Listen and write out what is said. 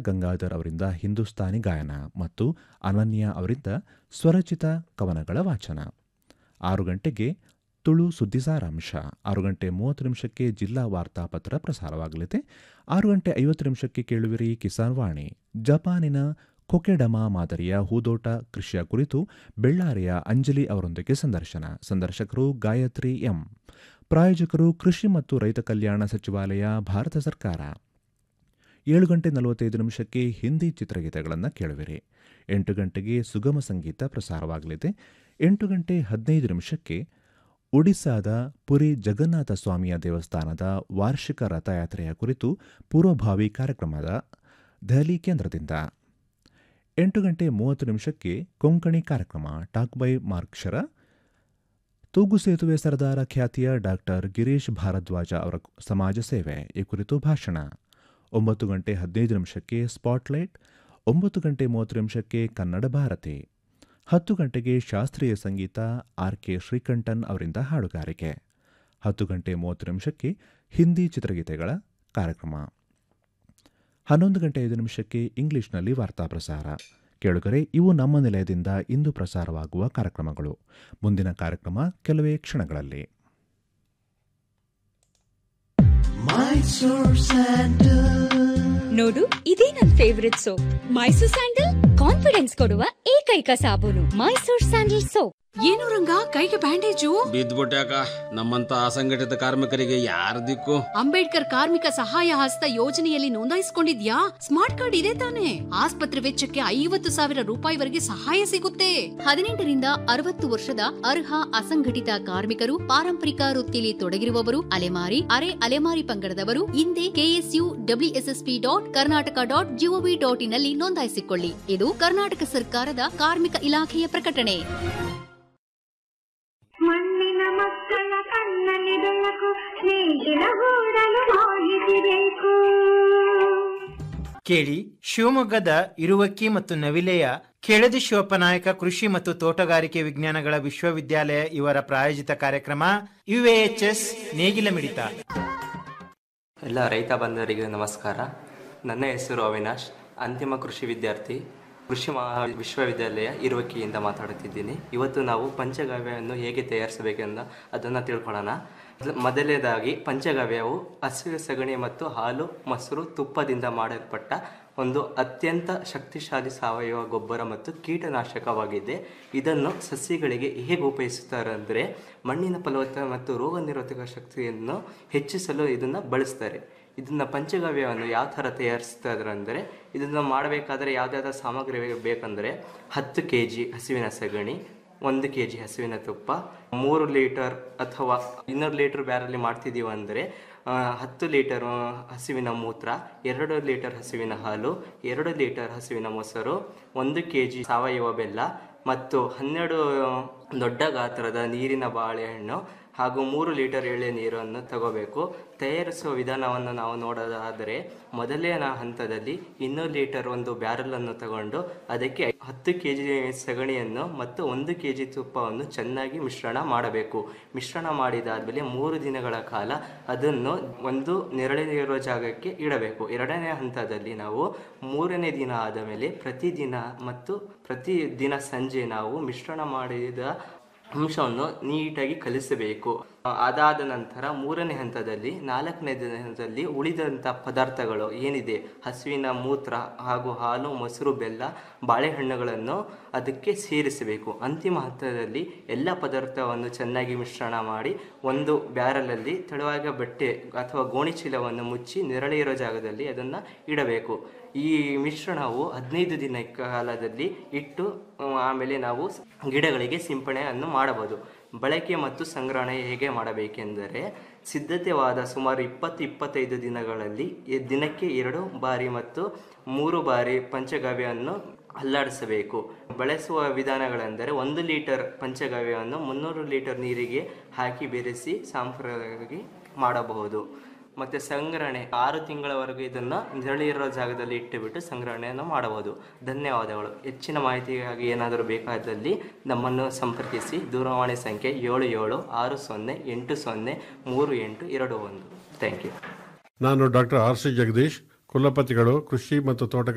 ಬಾಲಗಂಗಾಧರ್ ಅವರಿಂದ ಹಿಂದೂಸ್ತಾನಿ ಗಾಯನ ಮತ್ತು ಅನನ್ಯ ಅವರಿಂದ ಸ್ವರಚಿತ ಕವನಗಳ ವಾಚನ ಆರು ಗಂಟೆಗೆ ತುಳು ಸುದ್ದಿ ಸಾರಾಂಶ ಆರು ಗಂಟೆ ಮೂವತ್ತು ನಿಮಿಷಕ್ಕೆ ಜಿಲ್ಲಾ ವಾರ್ತಾಪತ್ರ ಪ್ರಸಾರವಾಗಲಿದೆ ಆರು ಗಂಟೆ ಐವತ್ತು ನಿಮಿಷಕ್ಕೆ ಕೇಳುವಿರಿ ಕಿಸಾನ್ ವಾಣಿ ಜಪಾನಿನ ಕೊಕೆಡಮಾ ಮಾದರಿಯ ಹೂದೋಟ ಕೃಷಿಯ ಕುರಿತು ಬೆಳ್ಳಾರಿಯ ಅಂಜಲಿ ಅವರೊಂದಿಗೆ ಸಂದರ್ಶನ ಸಂದರ್ಶಕರು ಗಾಯತ್ರಿ ಎಂ ಪ್ರಾಯೋಜಕರು ಕೃಷಿ ಮತ್ತು ರೈತ ಕಲ್ಯಾಣ ಸಚಿವಾಲಯ ಭಾರತ ಸರ್ಕಾರ ಏಳು ಗಂಟೆ ನಲವತ್ತೈದು ನಿಮಿಷಕ್ಕೆ ಹಿಂದಿ ಚಿತ್ರಗೀತೆಗಳನ್ನು ಕೇಳುವಿರಿ ಎಂಟು ಗಂಟೆಗೆ ಸುಗಮ ಸಂಗೀತ ಪ್ರಸಾರವಾಗಲಿದೆ ಎಂಟು ಗಂಟೆ ಹದಿನೈದು ನಿಮಿಷಕ್ಕೆ ಒಡಿಸ್ಸಾದ ಪುರಿ ಜಗನ್ನಾಥ ಸ್ವಾಮಿಯ ದೇವಸ್ಥಾನದ ವಾರ್ಷಿಕ ರಥಯಾತ್ರೆಯ ಕುರಿತು ಪೂರ್ವಭಾವಿ ಕಾರ್ಯಕ್ರಮದ ದೆಹಲಿ ಕೇಂದ್ರದಿಂದ ಎಂಟು ಗಂಟೆ ಮೂವತ್ತು ನಿಮಿಷಕ್ಕೆ ಕೊಂಕಣಿ ಕಾರ್ಯಕ್ರಮ ಟಾಕ್ ಬೈ ಮಾರ್ಕ್ಷರ ತೂಗು ಸೇತುವೆ ಸರದಾರ ಖ್ಯಾತಿಯ ಡಾಕ್ಟರ್ ಗಿರೀಶ್ ಭಾರದ್ವಾಜ ಅವರ ಸಮಾಜ ಸೇವೆ ಈ ಕುರಿತು ಭಾಷಣ ಒಂಬತ್ತು ಗಂಟೆ ಹದಿನೈದು ನಿಮಿಷಕ್ಕೆ ಸ್ಪಾಟ್ಲೈಟ್ ಒಂಬತ್ತು ಗಂಟೆ ಮೂವತ್ತು ನಿಮಿಷಕ್ಕೆ ಕನ್ನಡ ಭಾರತಿ ಹತ್ತು ಗಂಟೆಗೆ ಶಾಸ್ತ್ರೀಯ ಸಂಗೀತ ಆರ್ ಕೆ ಶ್ರೀಕಂಠನ್ ಅವರಿಂದ ಹಾಡುಗಾರಿಕೆ ಹತ್ತು ಗಂಟೆ ಮೂವತ್ತು ನಿಮಿಷಕ್ಕೆ ಹಿಂದಿ ಚಿತ್ರಗೀತೆಗಳ ಕಾರ್ಯಕ್ರಮ ಹನ್ನೊಂದು ಗಂಟೆ ಐದು ನಿಮಿಷಕ್ಕೆ ಇಂಗ್ಲಿಷ್ನಲ್ಲಿ ವಾರ್ತಾ ಪ್ರಸಾರ ಕೇಳುಗರೆ ಇವು ನಮ್ಮ ನಿಲಯದಿಂದ ಇಂದು ಪ್ರಸಾರವಾಗುವ ಕಾರ್ಯಕ್ರಮಗಳು ಮುಂದಿನ ಕಾರ್ಯಕ್ರಮ ಕೆಲವೇ ಕ್ಷಣಗಳಲ್ಲಿ ನೋಡು ಇದೇ ನನ್ favourite soap Mysore sandal confidence ಕೊಡುವ ಏಕೈಕ ಸಾಬೂನು ಮೈಸೂರ್ ಸ್ಯಾಂಡಲ್ ಸೋಪ್ ಏನು ರಂಗ ಕೈಗೆ ಬ್ಯಾಂಡೇಜು ಬಿದ್ದ್ಬಿಟ್ಯಾಕ ನಮ್ಮಂತ ಅಸಂಘಟಿತ ಕಾರ್ಮಿಕರಿಗೆ ಯಾರ ದಿಕ್ಕು ಅಂಬೇಡ್ಕರ್ ಕಾರ್ಮಿಕ ಸಹಾಯ ಹಸ್ತ ಯೋಜನೆಯಲ್ಲಿ ನೋಂದಾಯಿಸಿಕೊಂಡಿದ್ಯಾ ಸ್ಮಾರ್ಟ್ ಕಾರ್ಡ್ ಇದೆ ತಾನೆ ಆಸ್ಪತ್ರೆ ವೆಚ್ಚಕ್ಕೆ ಐವತ್ತು ಸಾವಿರ ರೂಪಾಯಿವರೆಗೆ ಸಹಾಯ ಸಿಗುತ್ತೆ ಹದಿನೆಂಟರಿಂದ ಅರವತ್ತು ವರ್ಷದ ಅರ್ಹ ಅಸಂಘಟಿತ ಕಾರ್ಮಿಕರು ಪಾರಂಪರಿಕ ವೃತ್ತಿಯಲ್ಲಿ ತೊಡಗಿರುವವರು ಅಲೆಮಾರಿ ಅರೆ ಅಲೆಮಾರಿ ಪಂಗಡದವರು ಹಿಂದೆ KSU DWSSP dot Karnataka dot GOV dot ಇನ್ನಲ್ಲಿ ನೋಂದಾಯಿಸಿಕೊಳ್ಳಿ ಇದು ಕರ್ನಾಟಕ ಸರ್ಕಾರದ ಕಾರ್ಮಿಕ ಇಲಾಖೆಯ ಪ್ರಕಟಣೆ ಮಣ್ಣಿನ ಮಕ್ಕಳ ಕಣ್ಣಲ್ಲಿ ಬೆಳಕು ಸ್ನೇಹಿತರ ಗೂಡಲು ಮಾಹಿತಿ ಬೇಕು ಕೇಳಿ ಶಿವಮೊಗ್ಗದ ಇರುವಕ್ಕಿ ಮತ್ತು ನವಿಲೆಯ ಕೆಳದಿ ಶಿವಪ್ಪನಾಯಕ ಕೃಷಿ ಮತ್ತು ತೋಟಗಾರಿಕೆ ವಿಜ್ಞಾನಗಳ ವಿಶ್ವವಿದ್ಯಾಲಯ ಇವರ ಪ್ರಾಯೋಜಿತ ಕಾರ್ಯಕ್ರಮ ಯುಎಎಚ್ಎಸ್ ನೇಗಿಲ ಮಿಡಿತ ಎಲ್ಲ ರೈತ ಬಂಧುವರಿಗೆ ನಮಸ್ಕಾರ ನನ್ನ ಹೆಸರು ಅವಿನಾಶ್ ಅಂತಿಮ ಕೃಷಿ ವಿದ್ಯಾರ್ಥಿ ಕೃಷಿ ಮಹಾ ವಿಶ್ವವಿದ್ಯಾಲಯ ಇರುವಕ್ಕಿಯಿಂದ ಮಾತಾಡುತ್ತಿದ್ದೀನಿ ಇವತ್ತು ನಾವು ಪಂಚಗವ್ಯವನ್ನು ಹೇಗೆ ತಯಾರಿಸಬೇಕೆಂದು ಅದನ್ನು ತಿಳ್ಕೊಳ್ಳೋಣ ಮೊದಲ- ಮೊದಲನೇದಾಗಿ ಪಂಚಗವ್ಯವು ಹಸುವಿನ ಸಗಣಿ ಮತ್ತು ಹಾಲು ಮೊಸರು ತುಪ್ಪದಿಂದ ಮಾಡಲ್ಪಟ್ಟ ಒಂದು ಅತ್ಯಂತ ಶಕ್ತಿಶಾಲಿ ಸಾವಯವ ಗೊಬ್ಬರ ಮತ್ತು ಕೀಟನಾಶಕವಾಗಿದೆ ಇದನ್ನು ಸಸ್ಯಗಳಿಗೆ ಹೇಗೆ ಉಪಯೋಗಿಸುತ್ತಾರೆ ಅಂದರೆ ಮಣ್ಣಿನ ಫಲವತ್ತತೆ ಮತ್ತು ರೋಗ ನಿರೋಧಕ ಶಕ್ತಿಯನ್ನು ಹೆಚ್ಚಿಸಲು ಇದನ್ನು ಬಳಸ್ತಾರೆ ಇದನ್ನು ಪಂಚಗವ್ಯವನ್ನು ಯಾವ ಥರ ತಯಾರಿಸ್ತಾರೆ ಅಂದರೆ ಇದನ್ನು ಮಾಡಬೇಕಾದ್ರೆ ಯಾವುದಾದ್ರೂ ಸಾಮಗ್ರಿ ಬೇಕಂದರೆ ಹತ್ತು ಕೆ ಜಿ ಹಸುವಿನ ಸಗಣಿ ಒಂದು ಕೆ ಜಿ ಹಸುವಿನ ತುಪ್ಪ ಮೂರು ಲೀಟರ್ ಅಥವಾ ಇನ್ನೂರು ಲೀಟರ್ ಬ್ಯಾರಲ್ಲಿ ಮಾಡ್ತಿದ್ದೀವಿ ಅಂದರೆ ಆ, ಹತ್ತು ಲೀಟರ್ ಹಸುವಿನ ಮೂತ್ರ ಎರಡು ಲೀಟರ್ ಹಸುವಿನ ಹಾಲು ಎರಡು ಲೀಟರ್ ಹಸುವಿನ ಮೊಸರು ಒಂದು ಕೆ ಜಿ ಸಾವಯವ ಬೆಲ್ಲ ಮತ್ತು ಹನ್ನೆರಡು ದೊಡ್ಡ ಗಾತ್ರದ ನೀರಿನ ಬಾಳೆಹಣ್ಣು ಹಾಗೂ ಮೂರು ಲೀಟರ್ ಎಳೆ ನೀರನ್ನು ತಗೋಬೇಕು ತಯಾರಿಸುವ ವಿಧಾನವನ್ನು ನಾವು ನೋಡೋದಾದರೆ ಮೊದಲನೇ ಹಂತದಲ್ಲಿ ಇನ್ನೂರು ಲೀಟರ್ ಒಂದು ಬ್ಯಾರಲನ್ನು ತಗೊಂಡು ಅದಕ್ಕೆ ಹತ್ತು ಕೆ ಜಿ ಸಗಣಿಯನ್ನು ಮತ್ತು ಒಂದು ಕೆ ಜಿ ತುಪ್ಪವನ್ನು ಚೆನ್ನಾಗಿ ಮಿಶ್ರಣ ಮಾಡಬೇಕು ಮಿಶ್ರಣ ಮಾಡಿದಾದ್ಮೇಲೆ ಮೂರು ದಿನಗಳ ಕಾಲ ಅದನ್ನು ಒಂದು ನೆರಳಿರುವ ಜಾಗಕ್ಕೆ ಇಡಬೇಕು ಎರಡನೇ ಹಂತದಲ್ಲಿ ನಾವು ಮೂರನೇ ದಿನ ಆದ ಮೇಲೆ ಪ್ರತಿದಿನ ಮತ್ತು ಪ್ರತಿ ದಿನ ಸಂಜೆ ನಾವು ಮಿಶ್ರಣ ಮಾಡಿದ ಅಂಶವನ್ನು ನೀಟಾಗಿ ಕಲಿಸಬೇಕು ಆ, ಅದಾದ ನಂತರ ಮೂರನೇ ಹಂತದಲ್ಲಿ ನಾಲ್ಕನೇ ದಿನದಲ್ಲಿ ಉಳಿದಂಥ ಪದಾರ್ಥಗಳು ಏನಿದೆ ಹಸುವಿನ ಮೂತ್ರ ಹಾಗೂ ಹಾಲು ಮೊಸರು ಬೆಲ್ಲ ಬಾಳೆಹಣ್ಣುಗಳನ್ನು ಅದಕ್ಕೆ ಸೇರಿಸಬೇಕು ಅಂತಿಮ ಹಂತದಲ್ಲಿ ಎಲ್ಲ ಪದಾರ್ಥವನ್ನು ಚೆನ್ನಾಗಿ ಮಿಶ್ರಣ ಮಾಡಿ ಒಂದು ಬ್ಯಾರಲಲ್ಲಿ ತೆಳುವಾದ ಬಟ್ಟೆ ಅಥವಾ ಗೋಣಿ ಚೀಲವನ್ನು ಮುಚ್ಚಿ ನೆರಳಿರೋ ಜಾಗದಲ್ಲಿ ಅದನ್ನು ಇಡಬೇಕು ಈ ಮಿಶ್ರಣವು ಹದಿನೈದು ದಿನ ಕಾಲದಲ್ಲಿ ಇಟ್ಟು ಆ, ಆಮೇಲೆ ನಾವು ಗಿಡಗಳಿಗೆ ಸಿಂಪಡಣೆಯನ್ನು ಮಾಡಬಹುದು ಬಳಕೆ ಮತ್ತು ಸಂಗ್ರಹಣೆ ಹೇಗೆ ಮಾಡಬೇಕೆಂದರೆ ಸಿದ್ಧತೆವಾದ ಸುಮಾರು ಇಪ್ಪತ್ತು ಇಪ್ಪತ್ತೈದು ದಿನಗಳಲ್ಲಿ ಈ ದಿನಕ್ಕೆ ಎರಡು ಬಾರಿ ಮತ್ತು ಮೂರು ಬಾರಿ ಪಂಚಗವ್ಯವನ್ನು ಅಲ್ಲಾಡಿಸಬೇಕು ಬಳಸುವ ವಿಧಾನಗಳೆಂದರೆ ಒಂದು ಲೀಟರ್ ಪಂಚಗವ್ಯವನ್ನು ಮುನ್ನೂರು ಲೀಟರ್ ನೀರಿಗೆ ಹಾಕಿ ಬೆರೆಸಿ ಸಾಂಪ್ರದಾಯಿಕವಾಗಿ ಮಾಡಬಹುದು ಮತ್ತು ಸಂಗ್ರಹಣೆ ಆರು ತಿಂಗಳವರೆಗೂ ಇದನ್ನು ನೆರಳಿರೋ ಜಾಗದಲ್ಲಿ ಇಟ್ಟುಬಿಟ್ಟು ಸಂಗ್ರಹಣೆಯನ್ನು ಮಾಡಬಹುದು ಧನ್ಯವಾದಗಳು ಹೆಚ್ಚಿನ ಮಾಹಿತಿಗಾಗಿ ಏನಾದರೂ ಬೇಕಾದಲ್ಲಿ ನಮ್ಮನ್ನು ಸಂಪರ್ಕಿಸಿ ದೂರವಾಣಿ ಸಂಖ್ಯೆ ಏಳು ಏಳು ಆರು ಸೊನ್ನೆ ಎಂಟು ಸೊನ್ನೆ ಮೂರು ಎಂಟು ಎರಡು ಒಂದು ಥ್ಯಾಂಕ್ ಯು ನಾನು ಡಾಕ್ಟರ್ ಆರ್ ಸಿ ಜಗದೀಶ್ ಕುಲಪತಿಗಳು ಕೃಷಿ ಮತ್ತು ತೋಟಗಾರಿಕೆ